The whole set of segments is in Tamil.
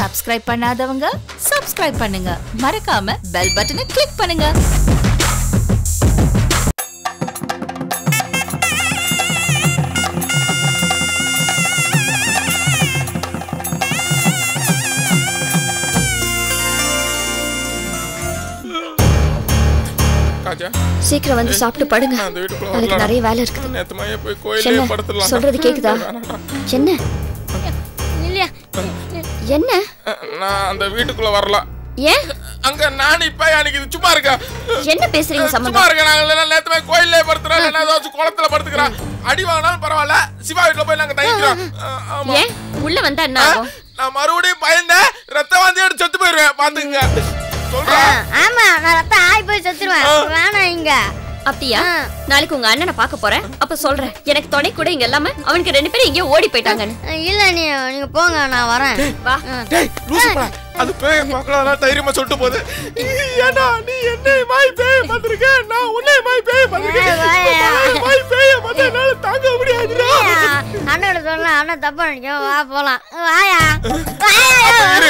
சப்ஸ்கிரைப் பண்ணாதவங்க சப்ஸ்கிரைப் பண்ணுங்க மறக்காம பெல் பட்டனை கிளிக் பண்ணுங்க காஜா சீக்கிரம் வந்து சாப்பிட்டு படுங்க நான் அந்த வீட்டுக்குள்ள நாளைக்கு வரலடா. நிறைய வேலை இருக்குது நேத்து மாயே போய் கோயிலே என்ன படுத்துடலாம் சொல்றது கேக்குதா என்ன இல்லையா என்ன நான் அந்த வீட்டுக்குள்ள வரல ஏன் அங்க நான் இப்ப எனக்கு இது சும்மா இருக்கா என்ன பேசுறீங்க சும்மா சம்பந்தம் இருக்க நாங்க இல்லைன்னா நேத்து போய் கோயிலே படுத்துறோம் இல்லைன்னா ஏதாச்சும் குளத்துல படுத்துக்கிறோம் அடி வாங்கினாலும் பரவாயில்ல சிவா வீட்டுல போய் நாங்க தங்கிக்கிறோம் அஹ், ஆமா ஏன் உள்ள வந்தா என்ன ஆகும் நான் மறுபடியும் பயந்தேன் ரத்த வாந்தி எடுத்து செத்து போயிருவேன் பாத்துங்க சொல்றேன் ஆமா நான் ரத்தம் ஆய் போய் செத்துருவேன் வேணாம் இங்க அப்படியா நாளைக்கு உங்க அண்ணனை பார்க்க போறேன் அப்ப சொல்றேன் எனக்கு துணை கூட இங்க இல்லாம அவனுக்கு ரெண்டு பேரும் எங்கேயோ ஓடி போயிட்டாங்கன்னு இல்ல நீ நீங்க போங்க நான் வரேன் வா டேய் லூசு பா அது பேய பார்க்கலாம் தைரியமா சொல்லிட்டு போகுது ஏடா நீ என்னை மாய் பேய பார்த்திருக்க நான் உன்னை மாய் பேய பார்த்திருக்கேன் ஏய், வாயா. இந்த மாய் பேய பார்த்தா என்னால தாங்க முடியாதுடா அண்ணோட சொல்ல அண்ணன் தப்பா நினைக்க வா போலாம் வாயா இரு.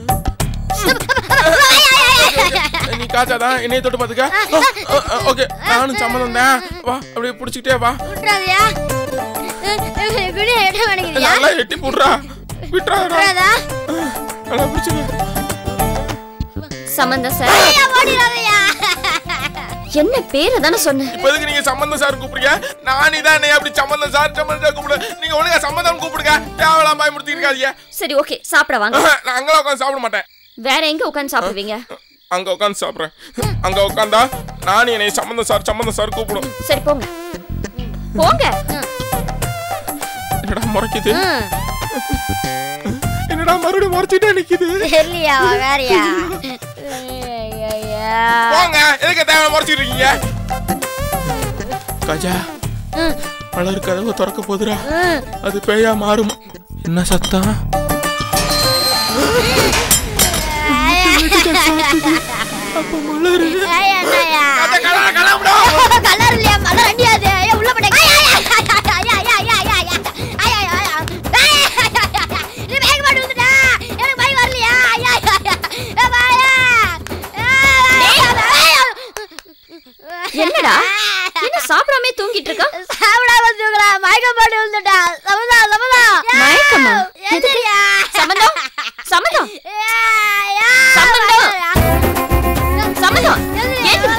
நீ காய்ச்சாதான் என்னைய தொட்டு பாத்துக்க ஓகே நானும் சம்மதம் தான் வா அப்படியே புடிச்சுக்கிட்டே வா விட்டுறாதியா குடி எட்ட மாட்டேங்குதியா நல்லா எட்டி போடுறா விட்டுறாடா விட்டுறாதா நல்லா பிடிச்சுக்க சம்பந்தம் சார் ஐயா ஓடிடாதயா என்ன பேரை தானே சொன்னேன் இப்ப எதுக்கு நீங்க சம்பந்தம் சார் கூப்பிடுங்க நானி தான் என்னைய அப்படி சம்பந்தம் சார் சம்பந்தம் சார் கூப்பிடு நீங்க ஒழுங்கா சம்பந்தம் கூப்பிடுங்க தேவலாம் பயமுறுத்திருக்காதீங்க சரி ஓகே சாப்பிட வாங்க நான் அங்கெல்லாம் உட்காந்து சாப்பிட மாட்டேன் வேற எங்க உட்காந்து சாப்பிடுவீங்க அங்க உட்காந்து சாப்பிடுறேன் அங்க உட்காந்தா நானி என்னை சம்பந்தம் சார் சம்பந்தம் சார் கூப்பிடும் சரி போங்க போங்க என்னடா முறைக்குது என்னடா மறுபடியும் முறைச்சிட்டே நிக்குது தெரியலையா வேறயா ஐயா போங்க எதுக்கு தேவை முறைச்சிட்டு இருக்கீங்க கஜா மலர் கதவு திறக்க போதுடா அது பேயா மாறும் என்ன சத்தம் அப்ப மலர் ஐயா என்னய்யா? கதை கலா கலாம்டா கலர் இல்லையா மலர் அண்டியாது ஐயா உள்ள போட்டே ஐயா ஐயா ஐயா ஐயா ஐயா ஐயா ஐயா ஐயா ஐயா ஐயா நீ பேக் போட்டு வந்துடா எனக்கு பை வரலையா ஐயா ஐயா ஐயா ஏ பாயா என்னடா என்ன சாப்பிடாம தூங்கிட்டு இருக்கா சாப்பிடாம தூக்குறா மயக்கம் போட்டு வந்துட்டா சமதா சமதா மயக்கமா? எந்திரியா சம்மந்தம் சம்மந்தம் ஐயா சம்மந்தம். சம்மந்தம் ஏன்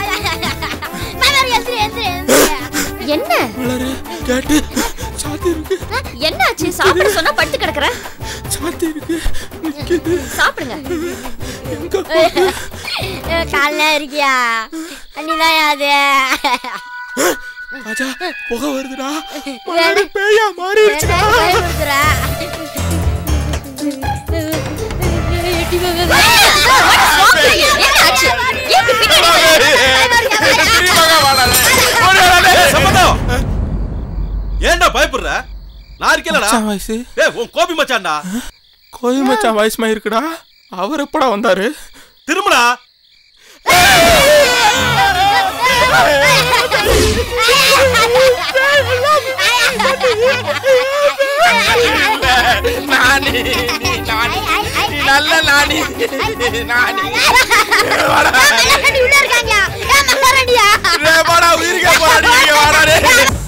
என்ன மலர் கேட்டு சாத்தி இருக்கு என்னாச்சு சாப்பிட சொன்னா படுத்து கிடக்குற சாத்தி இருக்கு நிக்குது சாப்பிடுங்க எங்க போகுது? காலைல இருக்கியா அண்ணிதான் அது ராஜா புகை வருதுடா மலர் பேயா மாறிடுச்சுடா பயமுறுத்துறா என்னாச்சு ஏன் இப்படி பின்னாடி சம்மதம் ஏன்டா பயப்படுற நான் இருக்கேன்லடா மச்சான் வயசு ஏய் உன் கோபி மச்சான்டா கோயில் மச்சான் வயசுமா இருக்குடா அவர் எப்படா வந்தாரு திரும்புடா நானி நீ நானி நீ நல்ல நானி நானி உள்ள இருக்காங்க ஏன் மலரடியா வாடா உயிருக்கே போடா நீ வாடா டேய்.